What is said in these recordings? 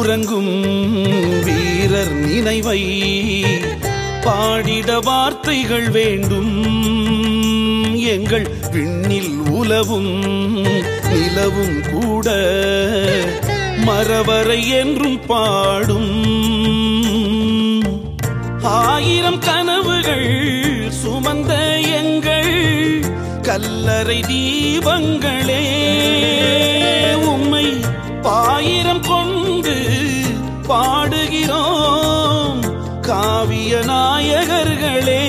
உறங்கும் வீரர் நினைவை பாடிட வார்த்தைகள் வேண்டும் எங்கள் விண்ணில் உலவும் நிலவும் கூட மரவரை என்றும் பாடும் ஆயிரம் கனவுகள் சுமந்த எங்கள் கல்லறை தீபங்களே உம்மை பாயிரம் கொண்டு பாடுகிறோம் காவிய நாயகர்களே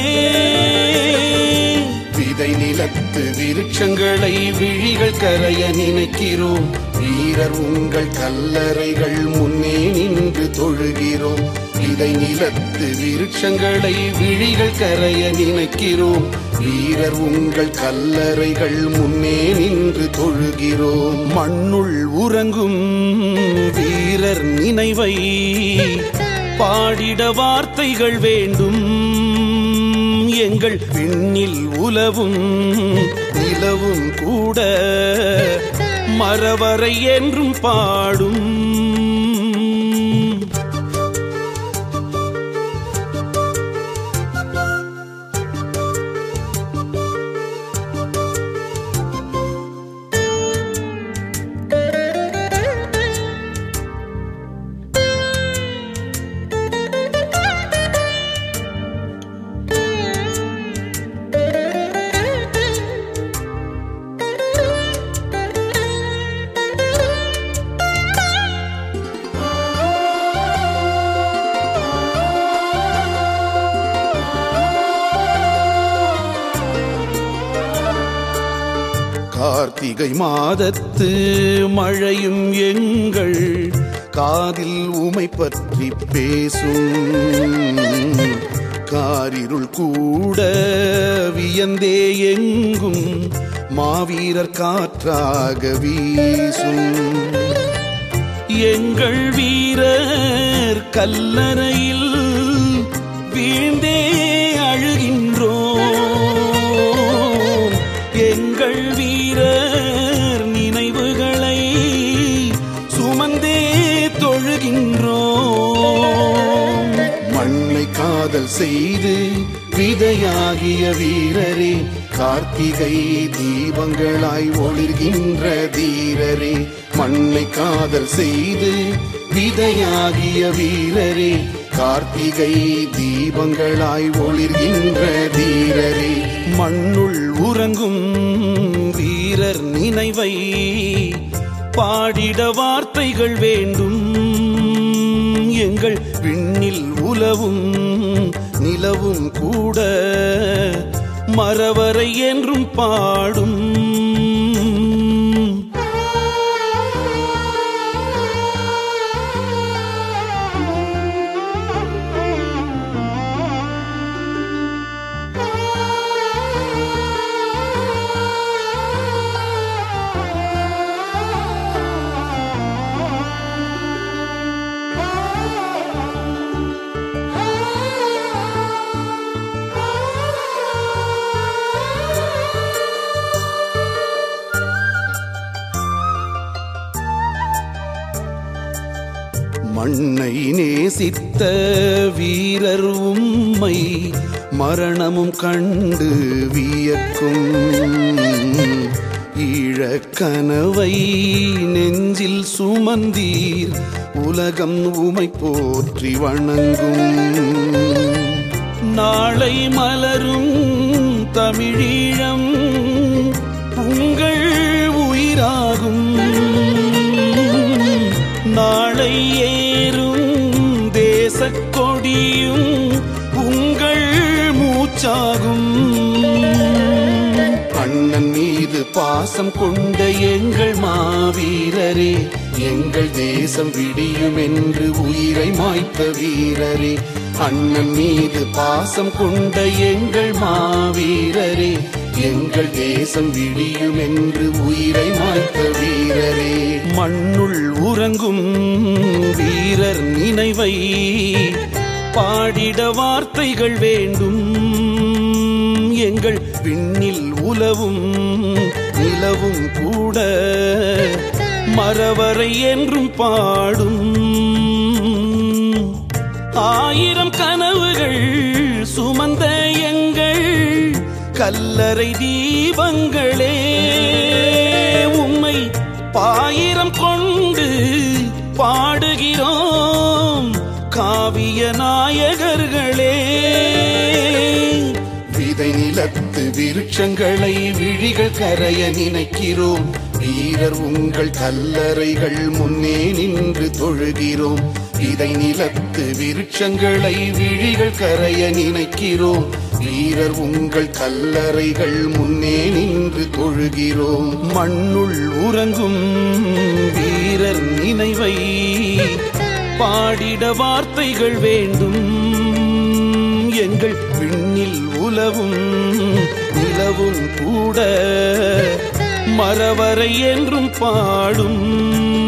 விதை நிலத்து விருட்சங்களை விழிகள் கரைய நினைக்கிறோம் வீரர் உங்கள் கல்லறைகள் முன்னே நின்று தொழுகிறோம் விதை நிலத்து விருட்சங்களை விழிகள் கரைய நினைக்கிறோம் வீரர் உங்கள் கல்லறைகள் முன்னே நின்று தொழுகிறோம் மண்ணுள் உறங்கும் வீரர் நினைவை பாடிட வார்த்தைகள் வேண்டும் எங்கள் விண்ணில் உலவும் நிலவும் கூட மரவரை என்றும் பாடும் கார்த்திகை மாதத்து மழையும் எங்கள் காதில் உமை பற்றி பேசும் காரிருள் கூட வியந்தே எங்கும் மாவீரர் காற்றாக வீசும் எங்கள் வீரர் கல்லறையில் வீழ்ந்தே அழுகின்றோம் எங்கள் வீரர் நினைவுகளை சுமந்தே தொழுகின்றோம் மண்ணை காதல் செய்து விதையாகிய வீரரே கார்த்திகை தீபங்களாய் ஒளிர்கின்ற தீரரே மண்ணை காதல் செய்து விதையாகிய வீரரே கார்த்திகை தீபங்களாய் ஒளிர்கின்ற தீரரே மண்ணுள் உறங்கும் வீரர் நினைவை பாடிட வார்த்தைகள் வேண்டும் எங்கள் விண்ணில் உலவும் நிலவும் கூட மரவரை என்றும் பாடும் மண்ணை நேசித்த வீரர் உம்மை மரணமும் கண்டு வியக்கும் ஈழக்கனவை நெஞ்சில் சுமந்தீர் உலகம் உமை போற்றி வணங்கும் நாளை மலரும் தமிழீழம் உங்கள் உயிராகும் நாளை ஏறும் தேசக் கொடியும் உங்கள் மூச்சாகும் அண்ணன் மீது பாசம் கொண்ட எங்கள் மாவீரரே எங்கள் தேசம் விடியும் என்று உயிரை மாய்த்த வீரரே அண்ணன் மீது பாசம் கொண்ட எங்கள் மாவீரரே எங்கள் தேசம் விடியும் என்று உயிரை மாய்த்த வீரரே மண்ணுள் உறங்கும் வீரர் நினைவை பாடிட வார்த்தைகள் வேண்டும் எங்கள் விண்ணில் உலவும் நிலவும் கூட மரவரை என்றும் பாடும் ஆயிரம் கனவுகள் சுமந்த எங்கள் கல்லறை தீபங்களே உம்மை பாயிரம் கொண்டு பாடுகிறோம் காவிய நாயகர்களே விதை நிலத்து விருட்சங்களை விழிகள் கரைய நினைக்கிறோம் வீரர் உங்கள் கல்லறைகள் முன்னே நின்று தொழுகிறோம் விதை நிலத்து விருட்சங்களை விழிகள் கரைய நினைக்கிறோம் வீரர் உங்கள் கல்லறைகள் முன்னே நின்று தொழுகிறோம் மண்ணுள் உறங்கும் வீரர் நினைவை பாடிட வார்த்தைகள் வேண்டும் எங்கள் விண்ணில் உலவும் நிலவும் கூட மரவரை என்றும் பாடும்